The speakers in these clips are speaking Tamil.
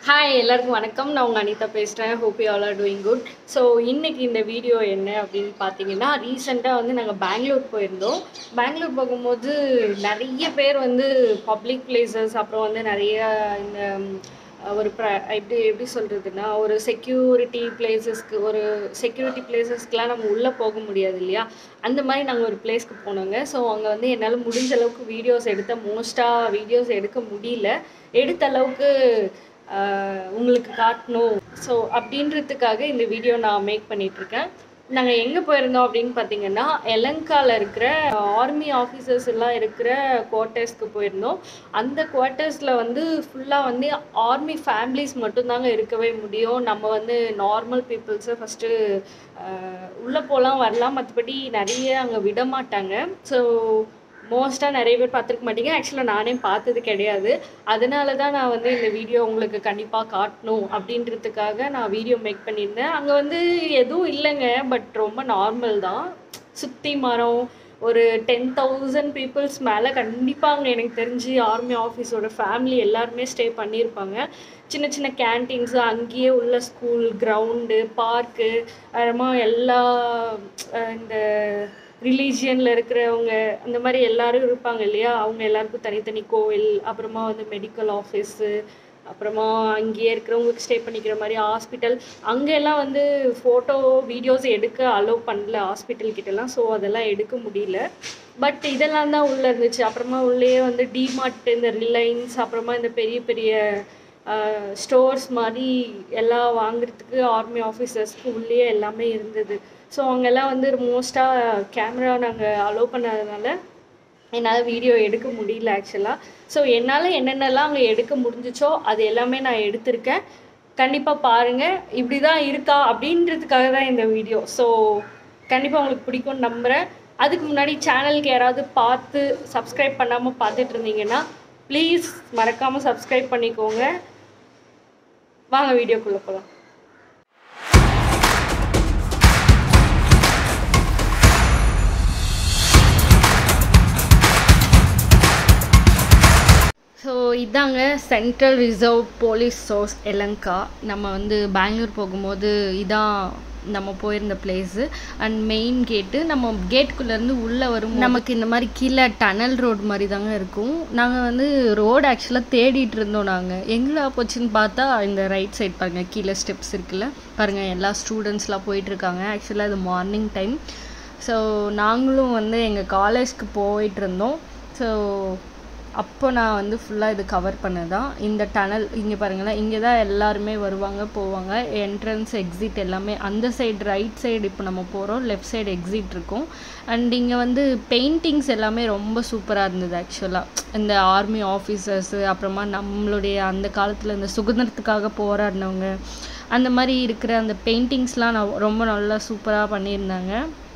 ஹாய் எல்லாருக்கும் வணக்கம் நான் உங்கள் அனிதா பேசுகிறேன் hope you all are doing good so இன்னைக்கு இந்த வீடியோ என்ன அப்படின்னு பார்த்தீங்கன்னா ரீசெண்டாக வந்து நாங்கள் பெங்களூர் போயிருந்தோம் பெங்களூர் போகும்போது நிறைய பேர் வந்து பப்ளிக் பிளேசஸ் அப்புறம் வந்து நிறைய இந்த ம், ஒரு ப்ர எப்படி எப்படி சொல்கிறதுனா ஒரு செக்யூரிட்டி பிளேசஸ்க்கு ஒரு செக்யூரிட்டி பிளேசஸ்க்குலாம் நம்ம உள்ளே போக முடியாது இல்லையா அந்த மாதிரி நாங்கள் ஒரு பிளேஸ்க்கு போனோங்க ஸோ அங்கே வந்து என்னால் முடிஞ்ச அளவுக்கு வீடியோஸ் எடுத்த மோஸ்ட்டாக வீடியோஸ் எடுக்க முடியல எடுத்த அளவுக்கு ஆஹ், உங்களுக்கு காட்டணும் ஸோ அப்படின்றதுக்காக இந்த வீடியோ நான் மேக் பண்ணிகிட்ருக்கேன் நாங்கள் எங்கே போயிருந்தோம் அப்படின்னு பார்த்தீங்கன்னா எலங்காவில் இருக்கிற ஆர்மி ஆஃபீஸர்ஸ் எல்லாம் இருக்கிற குவார்ட்டர்ஸ்க்கு போயிருந்தோம் அந்த குவார்ட்டர்ஸில் வந்து ஃபுல்லாக வந்து ஆர்மி ஃபேமிலிஸ் மட்டும்தாங்க இருக்கவே முடியும் நம்ம வந்து நார்மல் பீப்புள்ஸை ஃபஸ்ட்டு உள்ளே போகலாம் வரலாம் மற்றபடி நிறைய அங்கே விட மாட்டாங்க ஸோ மோஸ்ட்டாக நிறைய பேர் பார்த்துருக்க மாட்டீங்க ஆக்சுவலாக நானே பார்த்தது கிடையாது அதனால தான் நான் வந்து இந்த வீடியோ உங்களுக்கு கண்டிப்பாக காட்டணும் அப்படின்றதுக்காக நான் வீடியோ மேக் பண்ணியிருந்தேன் அங்கே வந்து எதுவும் இல்லைங்க பட் ரொம்ப நார்மல் தான் சுற்றி மரம் ஒரு டென் தௌசண்ட் பீப்புள்ஸ் மேலே கண்டிப்பாக அங்கே எனக்கு தெரிஞ்சு ஆர்மி ஆஃபீஸோட ஃபேமிலி எல்லாருமே ஸ்டே பண்ணியிருப்பாங்க சின்ன சின்ன கேன்டீன்ஸு அங்கேயே உள்ள ஸ்கூல் கிரவுண்டு பார்க்கு அப்புறமா எல்லா அஹ் இந்த ரிலீஜியனில் இருக்கிறவங்க அந்த மாதிரி எல்லாரும் இருப்பாங்க இல்லையா அவங்க எல்லாருக்கும் தனித்தனி கோவில் அப்புறமா வந்து மெடிக்கல் ஆஃபீஸு அப்புறமா அங்கேயே இருக்கிறவங்களுக்கு ஸ்டே பண்ணிக்கிற மாதிரி ஹாஸ்பிட்டல் அங்கே எல்லாம் வந்து ஃபோட்டோ வீடியோஸ் எடுக்க அலோவ் பண்ணல ஹாஸ்பிட்டல் கிட்டலாம் ஸோ அதெல்லாம் எடுக்க முடியல பட் இதெல்லாம் தான் உள்ளே இருந்துச்சு அப்புறமா உள்ளே வந்து டிமார்ட் இந்த ரிலையன்ஸ் அப்புறமா இந்த பெரிய பெரிய ஸ்டோர்ஸ் மாதிரி எல்லாம் வாங்குறதுக்கு ஆர்மி ஆஃபீஸர்ஸ்க்கு உள்ளே எல்லாமே இருந்தது ஸோ அங்கெல்லாம் வந்து மோஸ்ட்டாக கேமரா நாங்கள் அலோவ் பண்ணாதனால என்னால் வீடியோ எடுக்க முடியல ஆக்சுவலாக ஸோ என்னால் என்னென்னலாம் அங்கே எடுக்க முடிஞ்சிச்சோ அது எல்லாமே நான் எடுத்திருக்கேன் கண்டிப்பாக பாருங்கள் இப்படி தான் இருக்கா அப்படின்றதுக்காக தான் இந்த வீடியோ ஸோ கண்டிப்பாக உங்களுக்கு பிடிக்கும்னு நம்புகிறேன் அதுக்கு முன்னாடி சேனலுக்கு யாராவது பார்த்து சப்ஸ்கிரைப் பண்ணாமல் பார்த்துட்டு இருந்தீங்கன்னா ப்ளீஸ் மறக்காமல் சப்ஸ்கிரைப் பண்ணிக்கோங்க வாங்க வீடியோக்குள்ளே போகலாம் ஸோ இதாங்க central reserve police force Yelahanka நம்ம வந்து பெங்களூர் போகும்போது இதான் நம்ம போயிருந்த பிளேஸு அண்ட் மெயின் கேட்டு நம்ம கேட்டுக்குள்ளேருந்து உள்ளே வரும் நமக்கு இந்த மாதிரி கீழே டனல் ரோடு மாதிரி தாங்க இருக்கும் நாங்கள் வந்து ரோடு ஆக்சுவலாக தேடிட்டு இருந்தோம் நாங்கள் எங்கே போச்சுன்னு பார்த்தா இந்த ரைட் சைட் பாருங்கள் கீழே ஸ்டெப்ஸ் இருக்குல்ல பாருங்கள் எல்லா ஸ்டூடெண்ட்ஸ்லாம் போயிட்டுருக்காங்க ஆக்சுவலாக இது மார்னிங் டைம் ஸோ நாங்களும் வந்து எங்கள் காலேஜ்க்கு போயிட்டு இருந்தோம் ஸோ அப்போ நான் வந்து ஃபுல்லாக இது கவர் பண்ணதான் இந்த டனல் இங்கே பாருங்களேன் இங்கே தான் எல்லாருமே வருவாங்க போவாங்க என்ட்ரன்ஸ் எக்ஸிட் எல்லாமே அந்த சைடு ரைட் சைடு இப்போ நம்ம போகிறோம் லெஃப்ட் சைடு எக்ஸிட் இருக்கும் அண்ட் இங்கே வந்து பெயிண்டிங்ஸ் எல்லாமே ரொம்ப சூப்பராக இருந்தது ஆக்சுவலாக இந்த ஆர்மி ஆஃபீஸர்ஸு அப்புறமா நம்மளுடைய அந்த காலத்தில் இந்த சுதந்திரத்துக்காக போராடினவங்க அந்த மாதிரி இருக்கிற அந்த பெயிண்டிங்ஸ்லாம் நான் ரொம்ப நல்லா சூப்பராக பண்ணியிருந்தாங்க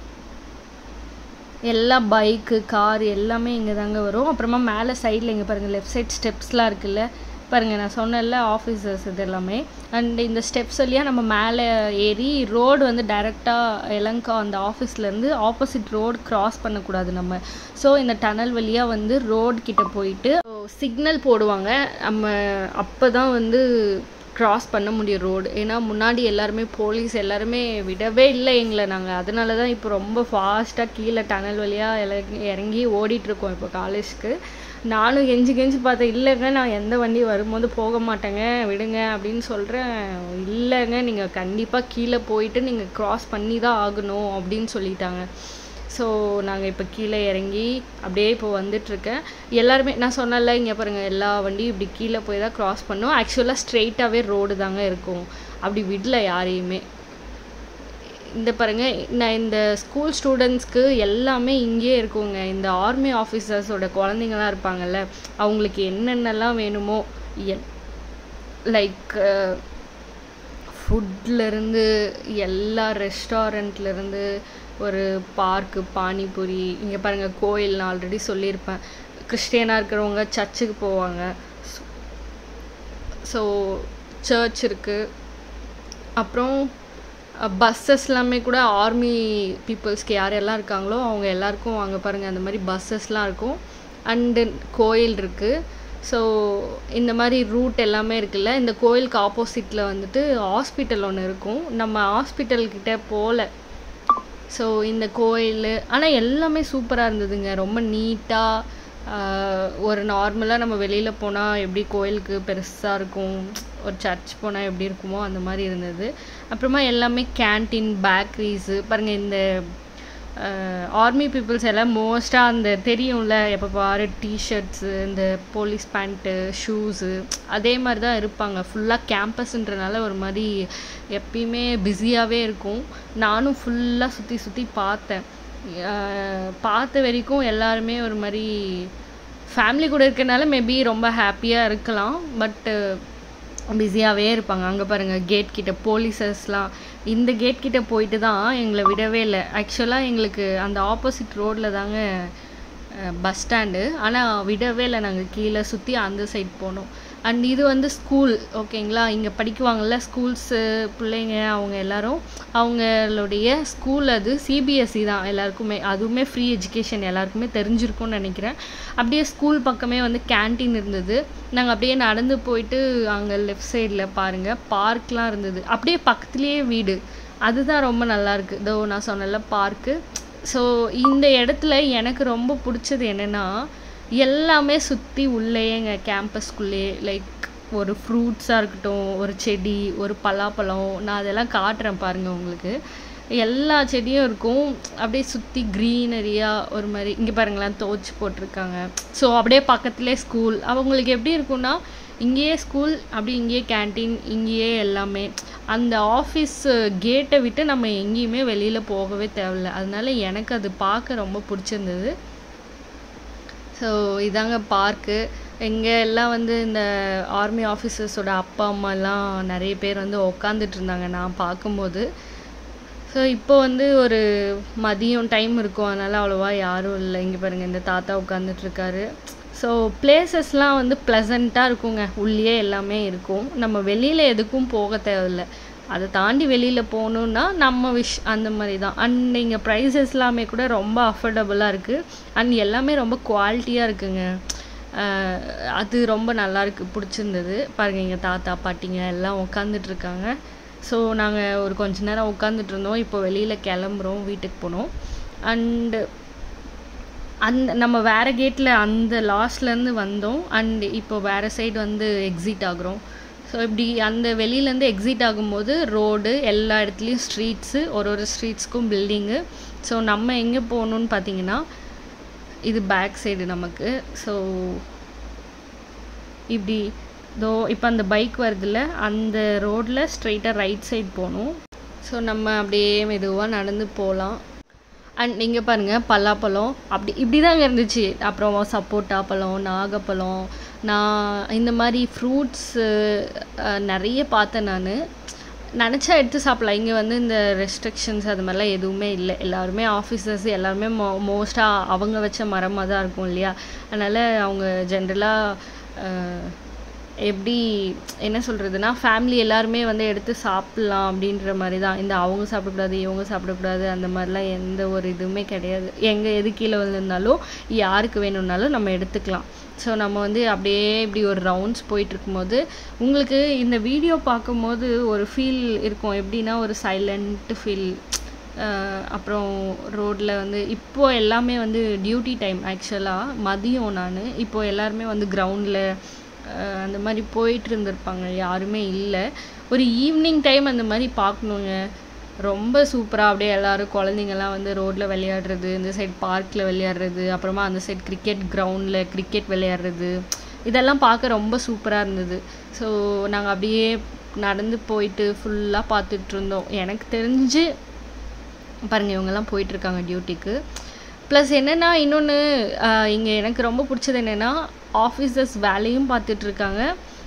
எல்லா பைக்கு கார் எல்லாமே இங்கே தாங்க வரும் அப்புறமா மேலே சைடில் இங்கே பாருங்கள் லெஃப்ட் சைட் ஸ்டெப்ஸ்லாம் இருக்குல்ல பாருங்கள் நான் சொன்னேன்ல ஆஃபீஸர்ஸ் இது எல்லாமே அண்ட் இந்த ஸ்டெப்ஸ் வழியாக நம்ம மேலே ஏறி ரோடு வந்து டைரெக்டாக எலங்கா அந்த ஆஃபீஸ்லேருந்து ஆப்போசிட் ரோடு கிராஸ் பண்ணக்கூடாது நம்ம ஸோ இந்த டனல் வழியாக வந்து ரோடு கிட்ட போயிட்டு சிக்னல் போடுவாங்க நம்ம அப்போ தான் வந்து கிராஸ் பண்ண முடியும் ரோடு ஏன்னா முன்னாடி எல்லாருமே போலீஸ் எல்லாருமே விடவே இல்லை எங்களை நாங்கள் அதனால தான் இப்போ ரொம்ப ஃபாஸ்ட்டாக கீழே டனல் வழியாக இறங்கி இறங்கி ஓடிட்டுருக்கோம் இப்போ காலேஜ்க்கு நானும் கெஞ்சி கெஞ்சி பார்த்தேன் இல்லைங்க நான் எந்த வண்டி வரும்போது போக மாட்டேங்க விடுங்க அப்படின்னு சொல்கிறேன் இல்லைங்க நீங்கள் கண்டிப்பாக கீழே போயிட்டு நீங்கள் க்ராஸ் பண்ணி தான் ஆகணும் அப்படின்னு சொல்லிட்டாங்க ஸோ நாங்கள் இப்போ கீழே இறங்கி அப்படியே இப்போ வந்துட்டுருக்கேன் எல்லாருமே நான் சொன்னல இங்கே பாருங்கள் எல்லா வண்டியும் இப்படி கீழே போய் தான் க்ராஸ் பண்ணோம் ஆக்சுவலாக ஸ்ட்ரெயிட்டாகவே ரோடு தாங்க இருக்கும் அப்படி விடல யாரையுமே இந்த பாருங்க நான் இந்த ஸ்கூல் ஸ்டூடெண்ட்ஸ்க்கு எல்லாமே இங்கேயே இருக்குங்க இந்த ஆர்மி ஆஃபீஸர்ஸோட குழந்தைங்களாம் இருப்பாங்கல்ல அவங்களுக்கு என்னென்னலாம் வேணுமோ லைக் ஃபுட்லேருந்து எல்லா ரெஸ்டாரண்ட்லேருந்து ஒரு பார்க்கு பானிபூரி இங்கே பாருங்கள் கோயில் நான் ஆல்ரெடி சொல்லியிருப்பேன் கிறிஸ்டியனாக இருக்கிறவங்க சர்ச்சுக்கு போவாங்க ஸோ சர்ச் இருக்குது அப்புறம் பஸ்ஸஸ் எல்லாமே கூட ஆர்மி பீப்புள்ஸ்க்கு யார் எல்லாம் இருக்காங்களோ அவங்க எல்லாருக்கும் அங்கே பாருங்கள் அந்த மாதிரி பஸ்ஸஸ்லாம் இருக்கும் அண்டு கோயில் இருக்குது ஸோ இந்த மாதிரி ரூட் எல்லாமே இருக்குல்ல இந்த கோயிலுக்கு ஆப்போசிட்டில் வந்துட்டு ஹாஸ்பிட்டல் ஒன்று இருக்கும் நம்ம ஹாஸ்பிட்டல்கிட்ட போகல ஸோ இந்த கோயில் ஆனால் எல்லாமே சூப்பராக இருந்ததுங்க ரொம்ப நீட்டாக ஒரு நார்மலாக நம்ம வெளியில் போனால் எப்படி கோயிலுக்கு பெருசாக இருக்கும் ஒரு சர்ச் போனால் எப்படி இருக்குமோ அந்த மாதிரி இருந்தது அப்புறமா எல்லாமே கேன்டீன் பேக்கரிஸு பாருங்கள் இந்த ஆர்மி பீப்புள்ஸ் எல்லாம் மோஸ்ட்டாக அந்த தெரியும்ல எப்போ பாரு டிஷர்ட்ஸு இந்த போலீஸ் பேண்ட்டு ஷூஸு அதே மாதிரி தான் இருப்பாங்க ஃபுல்லாக கேம்பஸ்ன்றனால ஒரு மாதிரி எப்பயுமே பிஸியாகவே இருக்கும் நானும் ஃபுல்லாக சுற்றி சுற்றி பார்த்தேன் பார்த்த வரைக்கும் எல்லாருமே ஒரு மாதிரி ஃபேமிலி கூட இருக்கனால மேபி ரொம்ப ஹாப்பியாக இருக்கலாம் பட்டு பிஸியாகவே இருப்பாங்க அங்கே பாருங்கள் கேட் கிட்ட போலீஸஸ்லாம் இந்த கேட் கிட்ட போயிட்டு தான் எங்களை விடவே இல்லை ஆக்சுவலாக எங்களுக்கு அந்த ஆப்போசிட் ரோட்டில் தாங்க பஸ் ஸ்டாண்டு ஆனால் விடவே இல்லை நாங்கள் கீழே சுற்றி அந்த சைட் போனோம் அண்ட் இது வந்து ஸ்கூல் ஓகேங்களா இங்கே படிக்குவாங்கள்ல ஸ்கூல்ஸு பிள்ளைங்க அவங்க எல்லாரும் அவங்களுடைய ஸ்கூல் அது சிபிஎஸ்சி தான் எல்லாருக்குமே அதுவுமே ஃப்ரீ எஜுகேஷன் எல்லாருக்குமே தெரிஞ்சிருக்கும்னு நினைக்கிறேன் அப்படியே ஸ்கூல் பக்கமே வந்து கேன்டீன் இருந்தது நாங்கள் அப்படியே நடந்து போயிட்டு அங்கே லெஃப்ட் சைடில் பாருங்கள் பார்க்லாம் இருந்தது அப்படியே பக்கத்துலேயே வீடு அதுதான் ரொம்ப நல்லாயிருக்கு இதோ நான் சொன்னல பார்க்கு ஸோ இந்த இடத்துல எனக்கு ரொம்ப பிடிச்சது என்னென்னா எல்லாமே சுற்றி உள்ளேயேங்க கேம்பஸ்குள்ளேயே லைக் ஒரு ஃப்ரூட்ஸாக இருக்கட்டும் ஒரு செடி ஒரு பலாப்பழம் நான் அதெல்லாம் காட்டுறேன் பாருங்கள் உங்களுக்கு எல்லா செடியும் இருக்கும் அப்படியே சுற்றி க்ரீனரியாக ஒரு மாதிரி இங்கே பாருங்களேன் தோச்சு போட்டிருக்காங்க ஸோ அப்படியே பக்கத்துலேயே ஸ்கூல் அவங்களுக்கு எப்படி இருக்கும்னா இங்கேயே ஸ்கூல் அப்படி இங்கேயே கேன்டீன் இங்கேயே எல்லாமே அந்த ஆஃபீஸ் கேட்டை விட்டு நம்ம எங்கேயுமே வெளியில் போகவே தேவையில்ல அதனால எனக்கு அது பார்க்க ரொம்ப பிடிச்சிருந்தது ஸோ இதாங்க பார்க்கு இங்கே எல்லாம் வந்து இந்த ஆர்மி ஆஃபீஸர்ஸோட அப்பா அம்மாலாம் நிறைய பேர் வந்து உக்காந்துட்டு இருந்தாங்க நான் பார்க்கும்போது ஸோ இப்போ வந்து ஒரு மதியம் டைம் இருக்கும் அதனால் அவ்வளோவா யாரும் இல்லை இங்கே பாருங்கள் இந்த தாத்தா உட்காந்துட்ருக்காரு ஸோ பிளேசஸ்லாம் வந்து ப்ளசண்ட்டாக இருக்குங்க உள்ளே எல்லாமே இருக்கும் நம்ம வெளியில் எதுக்கும் போக தேவையில்லை அதை தாண்டி வெளியில் போகணுன்னா நம்ம விஷ் அந்த மாதிரி தான் அண்ட் இங்கே ப்ரைஸஸ் எல்லாமே கூட ரொம்ப அஃபோர்டபுளாக இருக்குது அண்ட் எல்லாமே ரொம்ப குவாலிட்டியாக இருக்குங்க அது ரொம்ப நல்லாயிருக்கு பிடிச்சிருந்தது பாருங்கள் எங்கள் தாத்தா பாட்டிங்க எல்லாம் உட்காந்துட்ருக்காங்க ஸோ நாங்கள் ஒரு கொஞ்ச நேரம் உட்காந்துட்டு இருந்தோம் இப்போ வெளியில் கிளம்புறோம் வீட்டுக்கு போனோம் அண்டு அந்த நம்ம வேறு கேட்டில் அந்த லாஸ்ட்லேருந்து வந்தோம் அண்ட் இப்போ வேறு சைடு வந்து எக்ஸிட் ஆகுறோம் ஸோ இப்படி அந்த வெளியிலேருந்து எக்ஸிட் ஆகும்போது ரோடு எல்லா இடத்துலையும் ஸ்ட்ரீட்ஸு ஒரு ஒரு ஸ்ட்ரீட்ஸ்க்கும் பில்டிங்கு ஸோ நம்ம எங்கே போகணுன்னு பார்த்தீங்கன்னா இது பேக் சைடு நமக்கு ஸோ இப்படி தோ இப்போ அந்த பைக் வருதுல்ல அந்த ரோட்டில் ஸ்ட்ரைட்டாக ரைட் சைட் போகணும் ஸோ நம்ம அப்படியே மெதுவாக நடந்து போகலாம் அண்ட் நீங்கள் பாருங்கள் பல்லாப்பழம் அப்படி இப்படி தாங்க இருந்துச்சு அப்புறம் சப்போட்டா பழம் நாகப்பழம் நான் இந்த மாதிரி ஃப்ரூட்ஸு நிறைய பார்த்தேன் நான் நினச்சா எடுத்து சாப்பிடலாம் இங்கே வந்து இந்த ரெஸ்ட்ரிக்ஷன்ஸ் அது மாதிரிலாம் எதுவுமே இல்லை எல்லாருமே ஆஃபீஸர்ஸ் எல்லாருமே மோ மோஸ்ட்டாக அவங்க வச்ச மரமாக தான் இருக்கும் இல்லையா அதனால் அவங்க ஜென்ரலாக எப்படி என்ன சொல்கிறதுனா ஃபேமிலி எல்லாருமே வந்து எடுத்து சாப்பிட்லாம் அப்படின்ற மாதிரி தான் இந்த அவங்க சாப்பிடக்கூடாது இவங்க சாப்பிடக்கூடாது அந்த மாதிரிலாம் எந்த ஒரு இதுவுமே கிடையாது எங்கே எது கீழே விழுந்தாலும் யாருக்கு வேணும்னாலும் நம்ம எடுத்துக்கலாம் ஸோ நம்ம வந்து அப்படியே இப்படி ஒரு ரவுண்ட்ஸ் போயிட்டு இருக்கும்போது உங்களுக்கு இந்த வீடியோ பார்க்கும்போது ஒரு ஃபீல் இருக்கும் எப்படின்னா ஒரு சைலண்ட் ஃபீல் அப்புறம் ரோட்டில் வந்து இப்போது எல்லாமே வந்து டியூட்டி டைம் ஆக்சுவலாக மதியம் நான் இப்போது எல்லாருமே வந்து கிரவுண்டில் அந்த மாதிரி போயிட்டு இருந்திருப்பாங்க யாருமே இல்லை ஒரு ஈவினிங் டைம் அந்த மாதிரி பார்க்கணுங்க ரொம்ப சூப்பராக அப்படியே எல்லோரும் குழந்தைங்கள்லாம் வந்து ரோட்டில் விளையாடுறது இந்த சைட் பார்க்கில் விளையாடுறது அப்புறமா அந்த சைட் கிரிக்கெட் கிரவுண்டில் கிரிக்கெட் விளையாடுறது இதெல்லாம் பார்க்க ரொம்ப சூப்பராக இருந்தது ஸோ நாங்கள் அப்படியே நடந்து போயிட்டு ஃபுல்லாக பார்த்துட்டு இருந்தோம் எனக்கு தெரிஞ்சு பாருங்கள் இவங்கெல்லாம் போயிட்டுருக்காங்க டியூட்டிக்கு ப்ளஸ் என்னென்னா இன்னொன்று இங்கே எனக்கு ரொம்ப பிடிச்சது என்னென்னா ஆஃபீஸர்ஸ் வேலையும் பார்த்துட்ருக்காங்க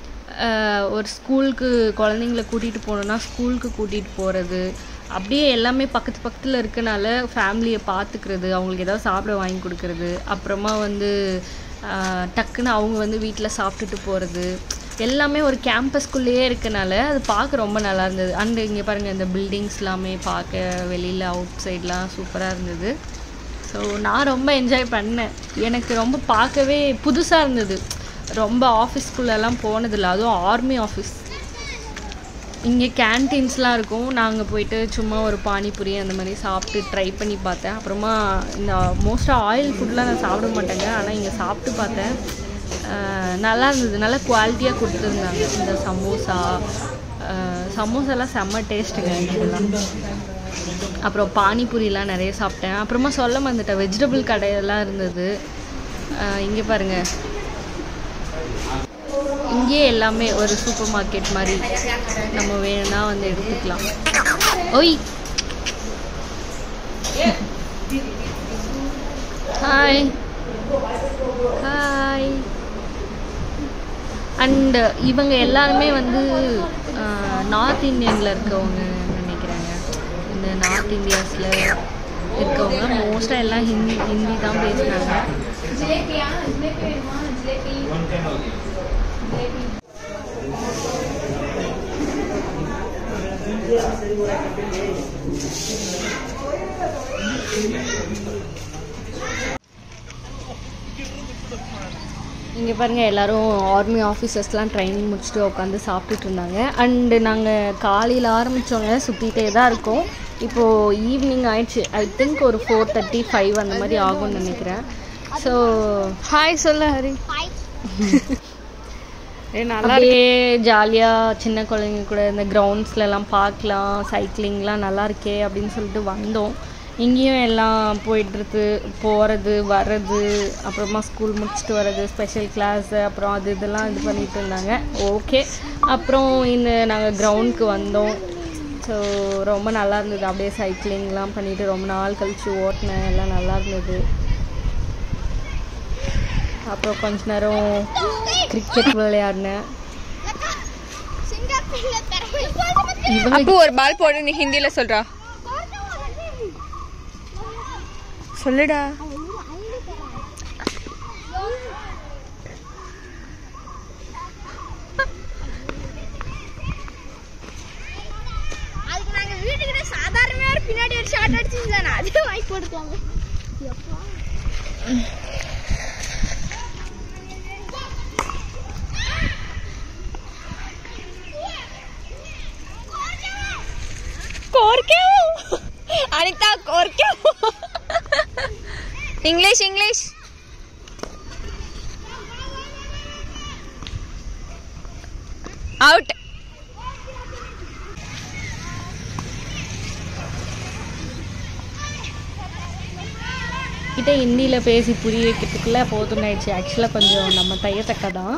ஒரு ஸ்கூலுக்கு குழந்தைங்கள கூட்டிகிட்டு போகணுன்னா ஸ்கூலுக்கு கூட்டிகிட்டு போகிறது அப்படியே எல்லாமே பக்கத்து பக்கத்தில் இருக்கனால ஃபேமிலியை பார்த்துக்கிறது அவங்களுக்கு ஏதாவது சாப்பிட வாங்கி கொடுக்கறது அப்புறமா வந்து டக்குன்னு அவங்க வந்து வீட்டில் சாப்பிட்டுட்டு போகிறது எல்லாமே ஒரு கேம்பஸ்குள்ளேயே இருக்கனால அது பார்க்க ரொம்ப நல்லா இருந்தது அண்ட் இங்கே பாருங்கள் இந்த பில்டிங்ஸ் எல்லாமே பார்க்க வெளியில் அவுட் சைட்லாம் சூப்பராக இருந்தது ஸோ நான் ரொம்ப என்ஜாய் பண்ணேன் எனக்கு ரொம்ப பார்க்கவே புதுசாக இருந்தது ரொம்ப ஆஃபீஸ்க்குள்ளெல்லாம் போனதில்லை அதுவும் ஆர்மி ஆஃபீஸ் இங்கே கேன்டீன்ஸ்லாம் இருக்கும் நாங்கள் போயிட்டு சும்மா ஒரு பானிபூரி அந்த மாதிரி சாப்பிட்டு ட்ரை பண்ணி பார்த்தேன் அப்புறமா இந்த மோஸ்ட்டாக ஆயில் ஃபுட்லாம் நான் சாப்பிட மாட்டேங்க ஆனால் இங்கே சாப்பிட்டு பார்த்தேன் அஹ் நல்லா இருந்தது நல்லா குவாலிட்டியாக கொடுத்துருந்தாங்க இந்த சமோசா அஹ் சமோசாலாம் செம்ம டேஸ்ட்டுங்க இதெல்லாம் அப்புறம் பானிபூரிலாம் நிறைய சாப்பிட்டேன் அப்புறமா சொல்ல மறந்துட்டேன் வெஜிடபிள் கடையெல்லாம் இருந்தது இங்கே பாருங்கள் இங்கேயே எல்லாமே ஒரு சூப்பர் மார்க்கெட் மாதிரி நம்ம வேணும்னா வந்து எடுத்துக்கலாம் ஓய் ஹாய் ஹாய் அண்ட் இவங்க எல்லாருமே வந்து நார்த் இந்தியனில் இருக்கவங்க நினைக்கிறாங்க இந்த நார்த் இந்தியாஸில் இருக்கவங்க மோஸ்ட்டாக எல்லாம் ஹிந்தி ஹிந்தி தான் பேசுனாங்க இங்கே பாருங்கள் எல்லாரும் ஆர்மி ஆஃபீஸர்ஸ்லாம் ட்ரைனிங் முடிச்சுட்டு உட்காந்து சாப்பிட்டுட்டு இருந்தாங்க அண்டு நாங்கள் காலையில் ஆரம்பித்தோங்க சுற்றிட்டே தான் இருக்கோம் இப்போது ஈவினிங் ஆயிடுச்சு ஐ திங்க் ஒரு ஃபோர் தேர்ட்டி ஃபைவ் அந்த மாதிரி ஆகும்னு நினைக்கிறேன் ஸோ ஹாய் சொல்லு ஹரி அப்படியே ஜாலியாக சின்ன குழந்தைங்க கூட இந்த கிரவுண்ட்ஸ்லலாம் பார்க்கலாம் சைக்கிளிங்லாம் நல்லா இருக்கே அப்படின்னு சொல்லிட்டு வந்தோம் இங்கேயும் எல்லாம் போயிட்டுருக்கு போகிறது வர்றது அப்புறமா ஸ்கூல் முடிச்சுட்டு வர்றது ஸ்பெஷல் கிளாஸ் அப்புறம் அது இதெல்லாம் இது பண்ணிட்டு இருந்தாங்க ஓகே அப்புறம் இந்த நாங்கள் கிரவுண்டுக்கு வந்தோம் ஸோ ரொம்ப நல்லா இருந்தது அப்படியே சைக்கிளிங்லாம் பண்ணிட்டு ரொம்ப நாள் கழிச்சு ஓட்டினேன் எல்லாம் நல்லா இருந்தது அப்புறம் கொஞ்ச நேரம் கிரிக்கெட் விளையாடினேன் இவங்க அப்போ ஒரு பால் போடு நீ ஹிந்தில சொல்றா சொல்லுடா அதுக்கு நாங்க வீட்டுக்கிட்ட சாதாரணமா ஒரு பின்னாடி ஒரு ஷார்ட் அடிச்சிருந்தானே அதே வாங்கி கொடுத்தாங்க कोर क्यों अनिता कोर क्यों इंग्लिश इंग्लिश आउट கிட்ட ஹிந்தியில் பேசி புரிய வைக்கிறதுக்குள்ள போதும் ஆயிடுச்சு ஆக்சுவலாக கொஞ்சம் நம்ம தையத்தக்க தான்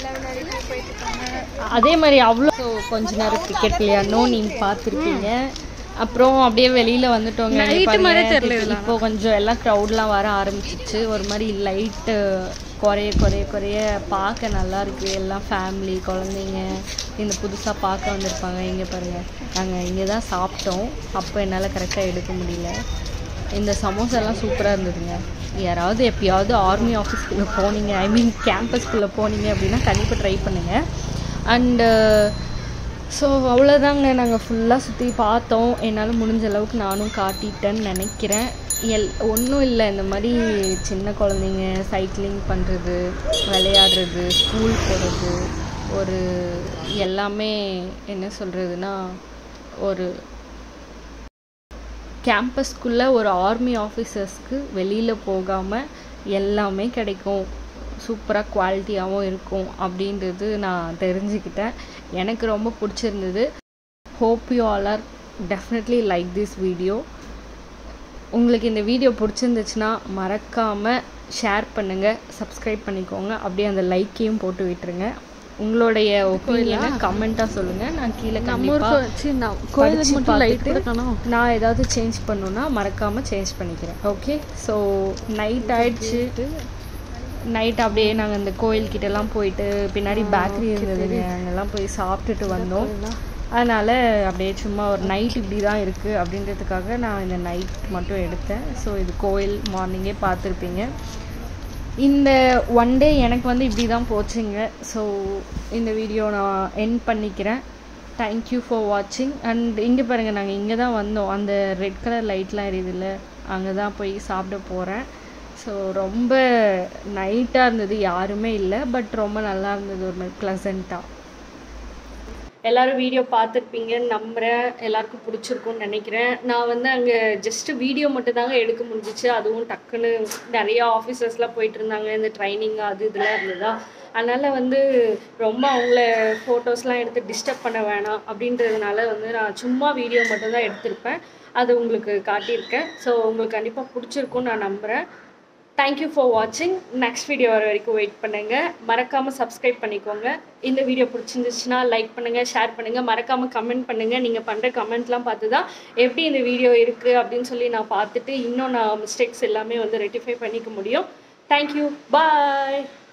அதே மாதிரி அவ்வளோ கொஞ்ச நேரம் கிரிக்கெட் விளையாடணும் நீங்கள் பார்த்துருப்பீங்க அப்புறம் அப்படியே வெளியில் வந்துட்டோங்க இங்க பாருங்க, இப்போ கொஞ்சம் எல்லாம் க்ரௌட்லாம் வர ஆரம்பிச்சிச்சு ஒரு மாதிரி லைட்டு குறைய குறைய குறைய பார்க்க நல்லா இருக்கு எல்லாம் ஃபேமிலி குழந்தைங்க இந்த புதுசாக பார்க்க வந்திருப்பாங்க இங்கே பாருங்கள் நாங்கள் இங்கே தான் சாப்பிட்டோம் அப்போ என்னால் கரெக்டாக எடுக்க முடியல இந்த சமோசாலாம் சூப்பராக இருந்ததுங்க யாராவது எப்பயாவது ஆர்மி ஆஃபீஸ்க்குள்ளே போனீங்க ஐ மீன் கேம்பஸ்க்குள்ளே போனீங்க அப்படின்னா கண்டிப்பாக ட்ரை பண்ணுங்கள் அண்டு ஸோ அவ்வளோதாங்க நாங்கள் ஃபுல்லாக சுற்றி பார்த்தோம் என்னால் முடிஞ்ச அளவுக்கு நானும் காட்டிட்டேன்னு நினைக்கிறேன் எல் ஒன்றும் இல்லை இந்த மாதிரி சின்ன குழந்தைங்க சைக்கிளிங் பண்ணுறது விளையாடுறது ஸ்கூல் போகிறது ஒரு எல்லாமே என்ன சொல்கிறதுனா ஒரு கேம்பஸ்க்குள்ளே ஒரு ஆர்மி ஆஃபீஸர்ஸ்க்கு வெளியில் போகாமல் எல்லாமே கிடைக்கும் சூப்பராக குவாலிட்டியாகவும் இருக்கும் அப்படின்றது நான் தெரிஞ்சுக்கிட்டேன் எனக்கு ரொம்ப பிடிச்சிருந்தது hope you all are definitely like this video உங்களுக்கு இந்த வீடியோ பிடிச்சிருந்துச்சுன்னா மறக்காமல் ஷேர் பண்ணுங்கள் சப்ஸ்கிரைப் பண்ணிக்கோங்க அப்படியே அந்த லைக்கையும் போட்டு விட்டுருங்க உங்களுடைய ஒப்பீனியனை கமெண்ட்டாக சொல்லுங்கள் நான் கீழே கண்டிப்பாக படிச்சு பார்த்துட்டு நான் ஏதாவது சேஞ்ச் பண்ணணுன்னா மறக்காமல் சேஞ்ச் பண்ணிக்கிறேன் ஓகே ஸோ நைட் ஆயிடுச்சு நைட் அப்படியே நாங்கள் இந்த கோயில்கிட்டலாம் போயிட்டு பின்னாடி பேக்கரி இருந்ததுங்க அங்கெல்லாம் போய் சாப்பிட்டுட்டு வந்தோம் அதனால் அப்படியே சும்மா ஒரு நைட் இப்படி தான் இருக்குது அப்படின்றதுக்காக நான் இந்த நைட் மட்டும் எடுத்தேன் ஸோ இது கோயில் மார்னிங்கே பார்த்துருப்பீங்க இந்த ஒன் டே எனக்கு வந்து இப்படி தான் போச்சுங்க ஸோ இந்த வீடியோ நான் என் பண்ணிக்கிறேன் தேங்க்யூ ஃபார் வாட்சிங் அண்ட் இங்கே பாருங்கள் நாங்கள் இங்கே தான் வந்தோம் அந்த ரெட் கலர் லைட்லாம் எரியுதுல்ல அங்கே தான் போய் சாப்பிட போகிறேன் ஸோ ரொம்ப நைட்டாக இருந்தது யாருமே இல்லை பட் ரொம்ப நல்லா இருந்தது ஒரு மாதிரி ப்ளசண்ட்டாக எல்லாரும் வீடியோ பார்த்துருப்பீங்கன்னு நம்புகிறேன் எல்லாருக்கும் பிடிச்சிருக்கும்னு நினைக்கிறேன் நான் வந்து அங்கே ஜஸ்ட்டு வீடியோ மட்டும் தாங்க எடுக்க முடிஞ்சிச்சு அதுவும் டக்குன்னு நிறைய ஆஃபீஸர்ஸ்லாம் போயிட்டு இருந்தாங்க இந்த ட்ரைனிங் அது இதெல்லாம் இருந்ததா அதனால் வந்து ரொம்ப அவங்கள ஃபோட்டோஸ்லாம் எடுத்து டிஸ்டர்ப் பண்ண வேணாம் அப்படின்றதுனால வந்து நான் சும்மா வீடியோ மட்டும் தான் எடுத்திருப்பேன் அது உங்களுக்கு காட்டியிருக்கேன் ஸோ உங்களுக்கு கண்டிப்பாக பிடிச்சிருக்கும்னு நான் நம்புகிறேன் தேங்க்யூ ஃபார் வாட்சிங் நெக்ஸ்ட் வீடியோ வர வரைக்கும் வெயிட் பண்ணுங்கள் மறக்காமல் சப்ஸ்கிரைப் பண்ணிக்கோங்க இந்த வீடியோ பிடிச்சிருந்துச்சுன்னா லைக் பண்ணுங்கள் ஷேர் பண்ணுங்கள் மறக்காமல் கமெண்ட் பண்ணுங்கள் நீங்கள் பண்ணுற கமெண்ட்லாம் பார்த்து தான் எப்படி இந்த வீடியோ இருக்குது அப்படின்னு சொல்லி நான் பார்த்துட்டு இன்னும் நான் மிஸ்டேக்ஸ் எல்லாமே வந்து ரெட்டிஃபை பண்ணிக்க முடியும் தேங்க்யூ பாய்